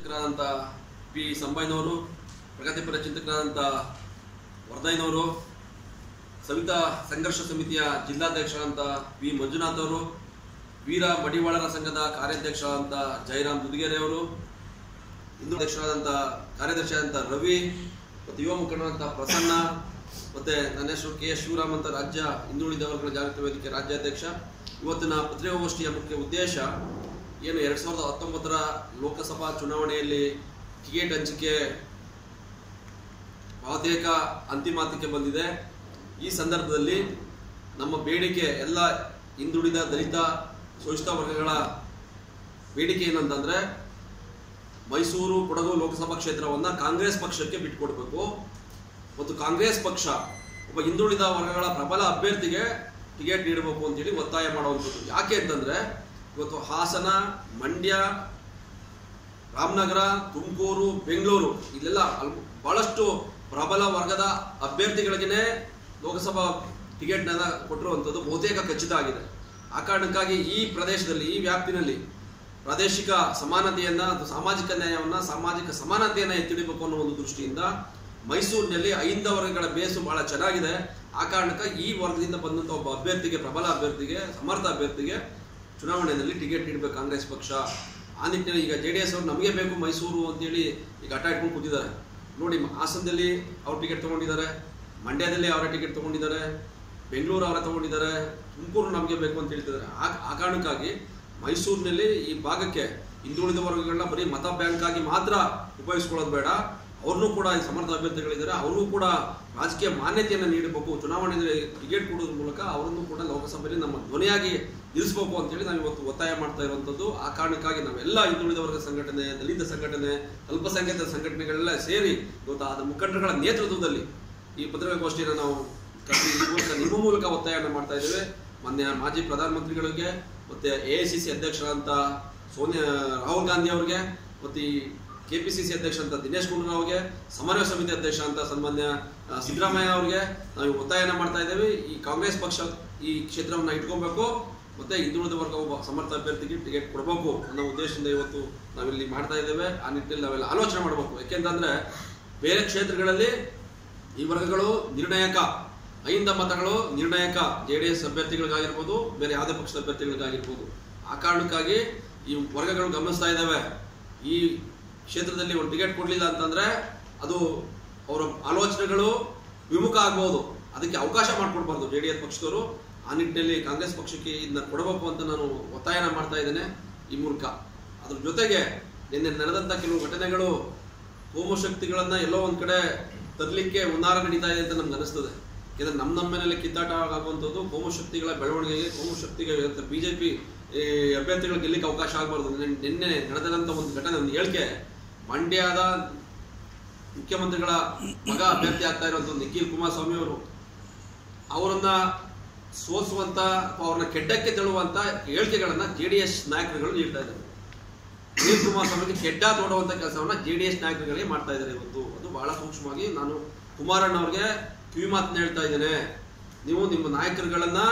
ಚಿಂತಕರಾದಂಥ P ಸಂಬೈನವರು ಪ್ರಗತಿಪರ ಚಿಂತಕರಾದಂಥ ವರ್ಧಯ್ಯನವರು ಸವಿತಾ ಸಂಘರ್ಷ ಸಮಿತಿಯ ಜಿಲ್ಲಾಧ್ಯಕ್ಷರಾದಂಥ ವಿ ಮಂಜುನಾಥ್ ಅವರು ವೀರ ಮಡಿವಾಳರ ಸಂಘದ ಕಾರ್ಯಾಧ್ಯಕ್ಷರಾದಂಥ ಜಯರಾಮ್ ದುದಿಗೆರೆ ಅವರು ಹಿಂದೂ ಅಧ್ಯಕ್ಷರಾದಂಥ ಕಾರ್ಯದರ್ಶಿಯಾದಂಥ ರವಿ ಮತ್ತು ಯುವ ಮುಖಂಡರಾದಂಥ ಪ್ರಸನ್ನ ಮತ್ತೆ ನನ್ನ ಹೆಸರು ಕೆ ಎಸ್ ಶಿವರಾಮ್ ಅಂತ ರಾಜ್ಯ ಹಿಂದುಳಿದ ವರ್ಗಗಳ ಜಾಗೃತಿ ವೇದಿಕೆ ರಾಜ್ಯಾಧ್ಯಕ್ಷ ಇವತ್ತಿನ ಪತ್ರಿಕಾಗೋಷ್ಠಿಯ ಮುಖ್ಯ ಉದ್ದೇಶ ಏನು ಎರಡ್ ಸಾವಿರದ ಹತ್ತೊಂಬತ್ತರ ಲೋಕಸಭಾ ಚುನಾವಣೆಯಲ್ಲಿ ಟಿಕೆಟ್ ಹಂಚಿಕೆ ಬಹುತೇಕ ಅಂತಿಮಾಂತಕ್ಕೆ ಬಂದಿದೆ ಈ ಸಂದರ್ಭದಲ್ಲಿ ನಮ್ಮ ಬೇಡಿಕೆ ಎಲ್ಲ ಹಿಂದುಳಿದ ದಲಿತ ಶೋಷಿತ ವರ್ಗಗಳ ಬೇಡಿಕೆ ಏನಂತಂದ್ರೆ ಮೈಸೂರು ಕೊಡಗು ಲೋಕಸಭಾ ಕ್ಷೇತ್ರವನ್ನ ಕಾಂಗ್ರೆಸ್ ಪಕ್ಷಕ್ಕೆ ಬಿಟ್ಕೊಡ್ಬೇಕು ಮತ್ತು ಕಾಂಗ್ರೆಸ್ ಪಕ್ಷ ಒಬ್ಬ ಹಿಂದುಳಿದ ವರ್ಗಗಳ ಪ್ರಬಲ ಅಭ್ಯರ್ಥಿಗೆ ಟಿಕೆಟ್ ನೀಡಬೇಕು ಅಂತೇಳಿ ಒತ್ತಾಯ ಮಾಡುವಂಥದ್ದು ಯಾಕೆ ಅಂತಂದ್ರೆ ಇವತ್ತು ಹಾಸನ ಮಂಡ್ಯ ರಾಮನಗರ ತುಮಕೂರು ಬೆಂಗಳೂರು ಇಲ್ಲೆಲ್ಲ ಅಲ್- ಬಹಳಷ್ಟು ಪ್ರಬಲ ವರ್ಗದ ಅಭ್ಯರ್ಥಿಗಳಿಗೇನೆ ಲೋಕಸಭಾ ಟಿಕೆಟ್ನ ಕೊಟ್ಟಿರುವಂಥದ್ದು ಬಹುತೇಕ ಖಚಿತ ಆಗಿದೆ ಆ ಕಾರಣಕ್ಕಾಗಿ ಈ ಪ್ರದೇಶದಲ್ಲಿ ಈ ವ್ಯಾಪ್ತಿನಲ್ಲಿ ಪ್ರಾದೇಶಿಕ ಸಮಾನತೆಯನ್ನ ಅಥವಾ ಸಾಮಾಜಿಕ ನ್ಯಾಯವನ್ನ ಸಾಮಾಜಿಕ ಸಮಾನತೆಯನ್ನ ಎತ್ತಿಡಬೇಕು ಅನ್ನೋ ಒಂದು ದೃಷ್ಟಿಯಿಂದ ಮೈಸೂರಿನಲ್ಲಿ ಐಂದ ವರ್ಗಗಳ ಬೇಸು ಬಹಳ ಚೆನ್ನಾಗಿದೆ ಆ ಕಾರಣಕ್ಕಾಗಿ ಈ ವರ್ಗದಿಂದ ಬಂದಂತ ಒಬ್ಬ ಅಭ್ಯರ್ಥಿಗೆ ಪ್ರಬಲ ಅಭ್ಯರ್ಥಿಗೆ ಸಮರ್ಥ ಅಭ್ಯರ್ಥಿಗೆ ಚುನಾವಣೆಯಲ್ಲಿ ಟಿಕೆಟ್ ನೀಡಬೇಕು ಕಾಂಗ್ರೆಸ್ ಪಕ್ಷ ಆ ನಿಟ್ಟಿನಲ್ಲಿ ಈಗ ಜೆ ಡಿ ಎಸ್ ಅವರು ನಮಗೆ ಬೇಕು ಮೈಸೂರು ಅಂತೇಳಿ ಈಗ ಹಠ ಇಟ್ಕೊಂಡು ಕೂತಿದ್ದಾರೆ ನೋಡಿ ಮ- ಹಾಸನದಲ್ಲಿ ಅವ್ರು ಟಿಕೆಟ್ ತಗೊಂಡಿದ್ದಾರೆ ಮಂಡ್ಯದಲ್ಲಿ ಅವರ ಟಿಕೆಟ್ ತಗೊಂಡಿದ್ದಾರೆ ಬೆಂಗಳೂರು ಅವರ ತಗೊಂಡಿದ್ದಾರೆ ತುಮಕೂರು ನಮಗೆ ಬೇಕು ಅಂತ ಹೇಳ್ತಿದ್ದಾರೆ ಆ ಆ ಕಾರಣಕ್ಕಾಗಿ ಮೈಸೂರಿನಲ್ಲಿ ಈ ಭಾಗಕ್ಕೆ ಹಿಂದುಳಿದ ವರ್ಗಗಳನ್ನ ಬರೀ ಮತ ಬ್ಯಾಂಕ್ ಆಗಿ ಮಾತ್ರ ಉಪಯೋಗಿಸ್ಕೊಳ್ಳೋದು ಬೇಡ ಅವ್ರನ್ನೂ ಕೂಡ ಈ ಸಮರ್ಥ ಅಭ್ಯರ್ಥಿಗಳಿದ್ದಾರೆ ಅವ್ರಿಗೂ ಕೂಡ ರಾಜಕೀಯ ಮಾನ್ಯತೆಯನ್ನು ನೀಡಬೇಕು ಚುನಾವಣೆಯಲ್ಲಿ ಟಿಕೆಟ್ ಕೊಡೋದ್ರ ಮೂಲಕ ಅವರನ್ನು ಕೂಡ ಲೋಕಸಭೆಯಲ್ಲಿ ನಮ್ಮ ಧ್ವನಿಯಾಗಿ ನಿಲ್ಲಿಸಬೇಕು ಅಂತೇಳಿ ನಾವು ಇವತ್ತು ಒತ್ತಾಯ ಮಾಡ್ತಾ ಇರುವಂಥದ್ದು ಆ ಕಾರಣಕ್ಕಾಗಿ ನಾವೆಲ್ಲ ಹಿಂದುಳಿದ ವರ್ಗ ಸಂಘಟನೆ ದಲಿತ ಸಂಘಟನೆ ಅಲ್ಪಸಂಖ್ಯಾತ ಸಂಘಟನೆಗಳೆಲ್ಲ ಸೇರಿ ಇವತ್ತು ಆದ ಮುಖಂಡರುಗಳ ನೇತೃತ್ವದಲ್ಲಿ ಈ ಪತ್ರಿಕಾಗೋಷ್ಠಿಯನ್ನು ನಾವು ಕರೆದು ಈ ಮೂಲಕ ನಿಮ್ಮ ಮೂಲಕ ಒತ್ತಾಯವನ್ನು ಮಾಡ್ತಾ ಇದ್ದೇವೆ ಮೊನ್ನೆ ಮಾಜಿ ಪ್ರಧಾನಮಂತ್ರಿಗಳಿಗೆ ಮತ್ತೆ ಎ ಐ ಸಿ ಸಿ ಅಧ್ಯಕ್ಷರಾದಂಥ ಸೋನಿಯಾ ರಾಹುಲ್ ಗಾಂಧಿ ಅವರಿಗೆ ಮತ್ತು ಈ ಕೆ ಪಿ ಸಿ ಸಿ ಅಧ್ಯಕ್ಷ ಅಂತ ದಿನೇಶ್ ಗುಂಡೂರಾವ್ ಅವರಿಗೆ ಸಮನ್ವಯ ಸಮಿತಿ ಅಧ್ಯಕ್ಷ ಅಂತ ಸನ್ಮಾನ್ಯ ಆ, ಸಿದ್ದರಾಮಯ್ಯ ಅವರಿಗೆ ನಾವು ಒತ್ತಾಯನ ಮಾಡ್ತಾ ಇದ್ದೇವೆ ಈ ಕಾಂಗ್ರೆಸ್ ಪಕ್ಷ ಈ ಕ್ಷೇತ್ರವನ್ನ ಇಟ್ಕೋಬೇಕು ಮತ್ತೆ ಹಿಂದುಳಿದ ವರ್ಗ ಒಬ್ಬ ಸಮರ್ಥ ಅಭ್ಯರ್ಥಿಗೆ ಟಿಕೆಟ್ ಕೊಡಬೇಕು ಅನ್ನೋ ಉದ್ದೇಶದಿಂದ ಇವತ್ತು ನಾವಿಲ್ಲಿ ಮಾಡ್ತಾ ಇದ್ದೇವೆ ಆ ನಿಟ್ಟಿನಲ್ಲಿ ನಾವೆಲ್ಲ ಆಲೋಚನೆ ಮಾಡಬೇಕು ಯಾಕೆಂತಂದ್ರೆ ಬೇರೆ ಕ್ಷೇತ್ರಗಳಲ್ಲಿ ಈ ವರ್ಗಗಳು ನಿರ್ಣಾಯಕ ಐಂದ ಮತಗಳು ನಿರ್ಣಾಯಕ ಜೆ ಡಿ ಎಸ್ ಅಭ್ಯರ್ಥಿಗಳಿಗಾಗಿರ್ಬೋದು ಬೇರೆ ಯಾವುದೇ ಪಕ್ಷದ ಅಭ್ಯರ್ಥಿಗಳಿಗಾಗಿರ್ಬೋದು ಆ ಕಾರಣಕ್ಕಾಗಿ ಈ ವರ್ಗಗಳು ಗಮನಿಸ್ತಾ ಇದ್ದಾವೆ ಈ ಕ್ಷೇತ್ರದಲ್ಲಿ ಒಂದು ಟಿಕೆಟ್ ಕೊಡಲಿಲ್ಲ ಅಂತಂದ್ರೆ ಅದು ಅವರ ಆಲೋಚನೆಗಳು ವಿಮುಖ ಆಗ್ಬೋದು ಅದಕ್ಕೆ ಅವಕಾಶ ಮಾಡಿಕೊಡ್ಬಾರ್ದು ಜೆ ಡಿ ಎಸ್ ಪಕ್ಷದವರು ಆ ನಿಟ್ಟಿನಲ್ಲಿ ಕಾಂಗ್ರೆಸ್ ಪಕ್ಷಕ್ಕೆ ಇದನ್ನ ಕೊಡಬೇಕು ಅಂತ ನಾನು ಒತ್ತಾಯನ ಮಾಡ್ತಾ ಇದ್ದೇನೆ ಈ ಮೂಲಕ ಅದ್ರ ಜೊತೆಗೆ ನಿನ್ನೆ ನಡೆದಂತ ಕೆಲವು ಘಟನೆಗಳು ಹೋಮ ಶಕ್ತಿಗಳನ್ನ ಎಲ್ಲೋ ಒಂದ್ ಕಡೆ ತರಲಿಕ್ಕೆ ಹುನ್ನಾರ ನಡೀತಾ ಇದೆ ಅಂತ ನಮ್ಗೆ ಅನಿಸ್ತದೆ ಯಾಕಂದ್ರೆ ನಮ್ಮ ನಮ್ಮ ಮೇಲೆ ಕಿತ್ತಾಟ ಆಗುವಂಥದ್ದು ಹೋಮ ಶಕ್ತಿಗಳ ಬೆಳವಣಿಗೆಗೆ ಹೋಮ ಶಕ್ತಿಗೆ ಬಿಜೆಪಿ ಅಭ್ಯರ್ಥಿಗಳು ಗೆಲ್ಲಿಕ್ಕೆ ಅವಕಾಶ ಆಗಬಾರ್ದು ನಿನ್ನೆ- ನಿನ್ನೆ ನಡೆದಂತ ಒಂದು ಘಟನೆ ಒಂದು ಹೇಳಿಕೆ ಮಂಡ್ಯದ ಮುಖ್ಯಮಂತ್ರಿಗಳ ಮಗ ಅಭ್ಯರ್ಥಿ ಆಗ್ತಾ ಇರುವಂತ ನಿಖಿಲ್ ಕುಮಾರಸ್ವಾಮಿ ಅವರು ಅವರನ್ನ ಸೋಸುವಂತ ಅಥವಾ ಅವ್ರನ್ನ ಕೆಡ್ಡಕ್ಕೆ ತೆಳುವಂತ ಹೇಳಿಕೆಗಳನ್ನ ಜೆ ಡಿ ಎಸ್ ನಾಯಕರುಗಳು ನೀಡ್ತಾ ಇದ್ದಾರೆ ನಿಖಿಲ್ ಕುಮಾರಸ್ವಾಮಿಗೆ ಕೆಡ್ಡ ತೋಡುವಂತ ಕೆಲಸವನ್ನ ಜೆ ಡಿ ಎಸ್ ನಾಯಕರುಗಳೇ ಮಾಡ್ತಾ ಇದ್ದಾರೆ ಇವತ್ತು ಅದು ಬಹಳ ಸೂಕ್ಷ್ಮವಾಗಿ ನಾನು ಕುಮಾರಣ್ಣ ಅವ್ರಿಗೆ ಕಿವಿ ಮಾತನ್ನ ಹೇಳ್ತಾ ಇದ್ದೇನೆ ನೀವು ನಿಮ್ಮ ನಾಯಕರುಗಳನ್ನ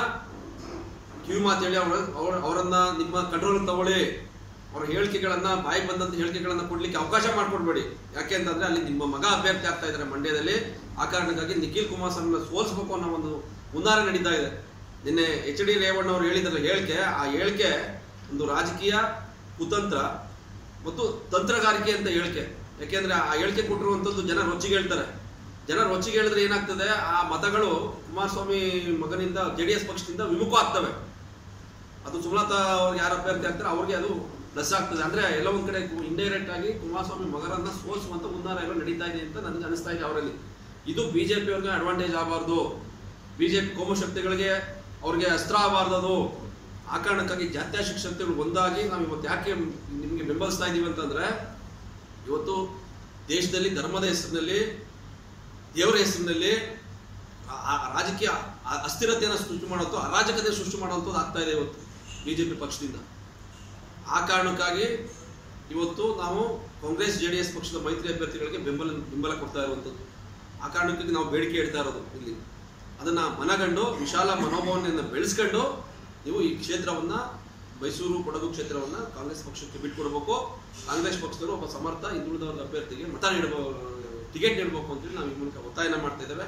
ಕಿವಿ ಮಾತು ಹೇಳಿ ಅವ್ರ ಅವ್ರ- ಅವರನ್ನ ನಿಮ್ಮ ಕಂಟ್ರೋಲ್ ತಗೊಳ್ಳಿ ಅವ್ರ ಹೇಳಿಕೆಗಳನ್ನ ಬಾಯಿ ಬಂದಂತ ಹೇಳಿಕೆಗಳನ್ನ ಕೊಡ್ಲಿಕ್ಕೆ ಅವಕಾಶ ಮಾಡ್ಕೊಡ್ಬೇಡಿ ಯಾಕೆ ಅಂತಂದ್ರೆ ಅಲ್ಲಿ ನಿಮ್ಮ ಮಗ ಅಭ್ಯರ್ಥಿ ಆಗ್ತಾ ಇದ್ದಾರೆ ಮಂಡ್ಯದಲ್ಲಿ ಆ ಕಾರಣಕ್ಕಾಗಿ ನಿಖಿಲ್ ಕುಮಾರಸ್ವಾಮಿನ ಸೋಲಿಸಬೇಕು ಅನ್ನೋ ಒಂದು ಹುನ್ನಾರ ನಡೀತಾ ಇದೆ ನಿನ್ನೆ ಎಚ್ ಡಿ ರೇವಣ್ಣ ಅವರು ಹೇಳಿದ್ರಲ್ಲ ಹೇಳಿಕೆ ಆ ಹೇಳಿಕೆ ಒಂದು ರಾಜಕೀಯ ಕುತಂತ್ರ ಮತ್ತು ತಂತ್ರಗಾರಿಕೆ ಅಂತ ಹೇಳಿಕೆ ಯಾಕೆಂದ್ರೆ ಆ ಹೇಳಿಕೆ ಕೊಟ್ಟಿರುವಂತದ್ದು ಜನ ರೊಚ್ಚಿಗೆ ಹೇಳ್ತಾರೆ ಜನ ರೊಚ್ಚಿಗೆ ಹೇಳಿದ್ರೆ ಏನಾಗ್ತದೆ ಆ ಮತಗಳು ಕುಮಾರಸ್ವಾಮಿ ಮಗನಿಂದ ಜೆ ಡಿ ಎಸ್ ಪಕ್ಷದಿಂದ ವಿಮುಖ ಆಗ್ತವೆ ಅದು ಸುಮಲತಾ ಅವ್ರಿಗೆ ಯಾರು ಅಭ್ಯರ್ಥಿ ಆಗ್ತಾರೆ ಅವ್ರಿಗೆ ಅದು ಪ್ಲಸ್ ಆಗ್ತದೆ ಅಂದ್ರೆ ಎಲ್ಲ ಒಂದ್ ಕಡೆ ಇಂಡೈರೆಕ್ಟ್ ಆಗಿ ಕುಮಾರಸ್ವಾಮಿ ಮಗರನ್ನ ಸೋಲಿಸುವಂತ ಮುನ್ನಾರ ಎಲ್ಲ ನಡೀತಾ ಇದೆ ಅಂತ ನನಗೆ ಅನಿಸ್ತಾ ಇದೆ ಅವರಲ್ಲಿ ಇದು ಬಿಜೆಪಿ ಅವ್ರಿಗೆ ಅಡ್ವಾಂಟೇಜ್ ಆಗಬಾರ್ದು ಬಿಜೆಪಿ ಕೋಮು ಶಕ್ತಿಗಳಿಗೆ ಅವ್ರಿಗೆ ಅಸ್ತ್ರ ಆಗಬಾರ್ದು ಅದು ಆ ಕಾರಣಕ್ಕಾಗಿ ಜಾತ್ಯಾಶಿಕ ಶಕ್ತಿಗಳು ಒಂದಾಗಿ ನಾವು ಇವತ್ತು ಯಾಕೆ ನಿಮಗೆ ಬೆಂಬಲಿಸ್ತಾ ಇದೀವಿ ಅಂತಂದ್ರೆ ಇವತ್ತು ದೇಶದಲ್ಲಿ ಧರ್ಮದ ಹೆಸರಿನಲ್ಲಿ ದೇವರ ಹೆಸರಿನಲ್ಲಿ ಆ- ಆ ರಾಜಕೀಯ ಆ- ಅಸ್ಥಿರತೆಯನ್ನು ಸೃಷ್ಟಿ ಮಾಡೋದು ಅರಾಜಕತೆ ಸೃಷ್ಟಿ ಮಾಡುವಂಥದ್ದು ಆಗ್ತಾ ಇದೆ ಇವತ್ತು ಬಿಜೆಪಿ ಪಕ್ಷದಿಂದ ಆ ಕಾರಣಕ್ಕಾಗಿ ಇವತ್ತು ನಾವು ಕಾಂಗ್ರೆಸ್ ಜೆ ಡಿ ಎಸ್ ಪಕ್ಷದ ಮೈತ್ರಿ ಅಭ್ಯರ್ಥಿಗಳಿಗೆ ಬೆಂಬಲ ಬೆಂಬಲ ಕೊಡ್ತಾ ಇರುವಂಥದ್ದು ಆ ಕಾರಣಕ್ಕಾಗಿ ನಾವು ಬೇಡಿಕೆ ಇಡ್ತಾ ಇರೋದು ಇಲ್ಲಿ ಅದನ್ನ ಮನಗಂಡು ವಿಶಾಲ ಮನೋಭಾವನೆಯನ್ನು ಬೆಳೆಸ್ಕೊಂಡು ನೀವು ಈ ಕ್ಷೇತ್ರವನ್ನ ಮೈಸೂರು ಕೊಡಗು ಕ್ಷೇತ್ರವನ್ನ ಕಾಂಗ್ರೆಸ್ ಪಕ್ಷಕ್ಕೆ ಬಿಟ್ಕೊಡ್ಬೇಕು ಕಾಂಗ್ರೆಸ್ ಪಕ್ಷದವರು ಒಬ್ಬ ಸಮರ್ಥ ಹಿಂದುಳಿದ ವರ್ಗ ಅಭ್ಯರ್ಥಿಗೆ ಮತ ನೀಡಬೇಕು ಟಿಕೆಟ್ ನೀಡಬೇಕು ಅಂತೇಳಿ ನಾವು ಈ ಮೂಲಕ ಒತ್ತಾಯನ ಮಾಡ್ತಾ ಇದ್ದೇವೆ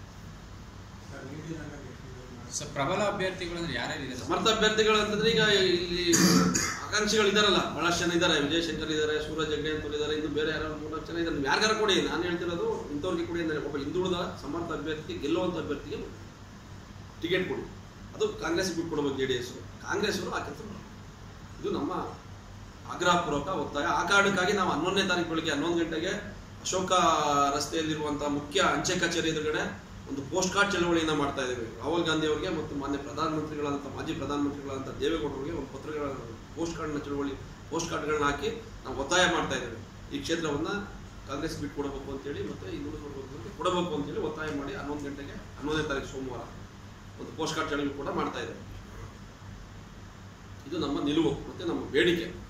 ಸೊ ಪ್ರಬಲ ಅಭ್ಯರ್ಥಿಗಳು ಅಂದ್ರೆ ಯಾರ್ಯಾರಿದೆ ಸರ್? ಸಮರ್ಥ ಅಭ್ಯರ್ಥಿಗಳು ಅಂತಂದ್ರೆ ಈಗ ಇಲ್ಲಿ ಆಕಾಂಕ್ಷಿಗಳು ಇದಾರಲ್ಲ ಬಹಳಷ್ಟು ಜನ ಇದ್ದಾರೆ ವಿಜಯಶಂಕರ್ ಇದ್ದಾರೆ ಸೂರಜ್ ಹೆಗ್ಡೆ ಅಂತ ಇದ್ದಾರೆ ಇನ್ನು ಬೇರೆ ಯಾರು ಮೂರ್ನಾಲ್ಕು ಜನ ಇದ್ದಾರೆ ಯಾರಿಗಾರ ಕೊಡಿ ನಾನು ಹೇಳ್ತಿರೋದು ಇಂಥವ್ರಿಗೆ ಕೊಡಿ ಅಂದರೆ ಒಬ್ಬ ಹಿಂದುಳಿದ ಸಮರ್ಥ ಅಭ್ಯರ್ಥಿ ಗೆಲ್ಲುವಂಥ ಅಭ್ಯರ್ಥಿಗೆ ಟಿಕೆಟ್ ಕೊಡಿ ಅದು ಕಾಂಗ್ರೆಸ್ ಬಿಟ್ಟು ಕೊಡಬೇಕು ಜೆ ಡಿ ಎಸ್ ಕಾಂಗ್ರೆಸ್ ಅವರು ಆ ಕೆಲಸ ಮಾಡ್ಬೇಕು. ಇದು ನಮ್ಮ ಆಗ್ರಹಪೂರ್ವಕ ಒತ್ತಾಯ ಆ ಕಾರಣಕ್ಕಾಗಿ ನಾವು ಹನ್ನೊಂದನೇ ತಾರೀಕು ಬೆಳಿಗ್ಗೆ ಹನ್ನೊಂದು ಗಂಟೆಗೆ ಅಶೋಕ ರಸ್ತೆಯಲ್ಲಿರುವಂತಹ ಮುಖ್ಯ ಅಂಚೆ ಕಚೇರಿ ಎದುರುಗಡೆ ಒಂದು ಪೋಸ್ಟ್ ಕಾರ್ಡ್ ಚಳವಳಿಯನ್ನ ಮಾಡ್ತಾ ಇದ್ದೇವೆ ರಾಹುಲ್ ಗಾಂಧಿ ಅವರಿಗೆ ಮತ್ತು ಮಾನ್ಯ ಪ್ರಧಾನಮಂತ್ರಿಗಳಾದಂಥ ಮಾಜಿ ಪ್ರಧಾನಮಂತ್ರಿಗಳಾದಂಥ ದೇವೇಗೌಡರಿಗೆ ಒಂದು ಪತ್ರಗಳ ಪೋಸ್ಟ್ ಕಾರ್ಡ್ನ ಚಳವಳಿ ಪೋಸ್ಟ್ ಕಾರ್ಡ್ಗಳನ್ನ ಹಾಕಿ ನಾವು ಒತ್ತಾಯ ಮಾಡ್ತಾ ಇದ್ದೇವೆ ಈ ಕ್ಷೇತ್ರವನ್ನ ಕಾಂಗ್ರೆಸ್ ಬಿಟ್ಟು ಕೊಡಬೇಕು ಅಂತೇಳಿ ಮತ್ತೆ ಇನ್ನೂರು ಕೊಡಬೇಕು ಅಂತೇಳಿ ಒತ್ತಾಯ ಮಾಡಿ ಹನ್ನೊಂದು ಗಂಟೆಗೆ ಹನ್ನೊಂದನೇ ತಾರೀಕು ಸೋಮವಾರ ಒಂದು ಪೋಸ್ಟ್ ಕಾರ್ಡ್ ಚಳವಳಿ ಕೂಡ ಮಾಡ್ತಾ ಇದ್ದೇವೆ ಇದು ನಮ್ಮ ನಿಲುವು ಮತ್ತೆ ನಮ್ಮ ಬೇಡಿಕೆ